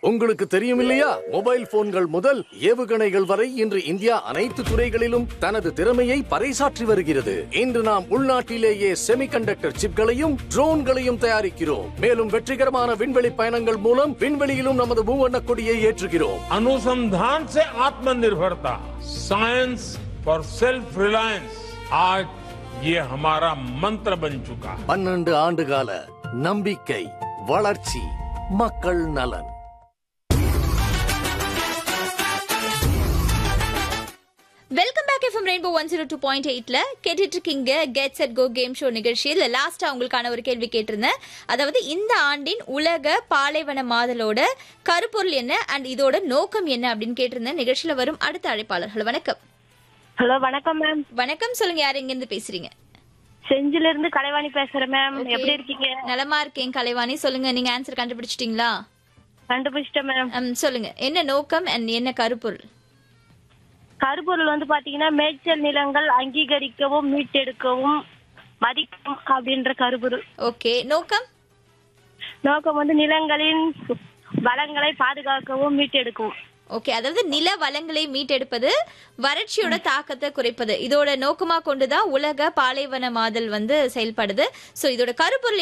உங்களுக்கு தெரியும் இல்லையா மொபைல் போன்கள் முதல் ஏவுகணைகள் வரை இன்று இந்தியா அனைத்து துறைகளிலும் தனது திறமையை பறைசாற்றி வருகிறது இன்று நாம் உள்நாட்டிலேயே செமிகண்டக்டர் சிப்களையும் ட்ரோன்களையும் தயாரிக்கிறோம் மேலும் வெற்றிகரமான விண்வெளி பயணங்கள் மூலம் விண்வெளியிலும் நமது மூவண்ண கொடியை ஏற்றுகிறோம் अनुसंधान से आत्मनिर्भरता साइंस फॉर सेल्फ रिलायंस आज ये हमारा मंत्र बन चुका है பன்னெண்டு ஆண்டுகால நம்பிக்கை வளர்ச்சி மக்கள் நலன் welcome back FM Rainbow one zero two point எயிட்ல கேட்டுட்டு இருக்கீங்க get set go game show நிகழ்ச்சியில் லாஸ்டா உங்களுக்கான ஒரு கேள்வி கேட்டிருந்தேன் அதாவது இந்த ஆண்டின் உலக பாலைவன மாதலோட கருப்பொருள் என்ன அண்ட் இதோட நோக்கம் என்ன அப்படின்னு கேட்டிருந்தேன் நிகழ்ச்சியில வரும் அடுத்த அழைப்பாளர்கள் வணக்கம் ஹலோ வணக்கம் மேம் வணக்கம் சொல்லுங்க யார் எங்க இருந்து பேசுறீங்க செஞ்சில இருந்து கலைவாணி பேசுறேன் மேம் எப்படி இருக்கீங்க நலமா இருக்கேன் கலைவாணி சொல்லுங்க நீங்க ஆன்சர் கண்டுபிடிச்சிட்டீங்களா கண்டுபிடிச்சிட்டேன் மேம் ம், சொல்லுங்க என்ன நோக்கம் அண்ட் என்ன கருப்பொருள் கருப்பொருள் வந்து பாத்தீங்கன்னா மேய்ச்சல் நிலங்கள் அங்கீகரிக்கவும் மீட்டெடுக்கவும் மதிக்கவும் அப்படின்ற கருப்பொருள் ஓகே நோக்கம் நோக்கம் வந்து நிலங்களின் வளங்களை பாதுகாக்கவும் மீட்டெடுக்கவும் ஓகே அதாவது நில வளங்களை மீட்டெடுப்பது வறட்சியோட தாக்கத்தை குறைப்பது இதோட நோக்கமா கொண்டுதான் உலக பாலைவன மாதல் வந்து செயல்படுது சோ இதோட கருப்பொருள்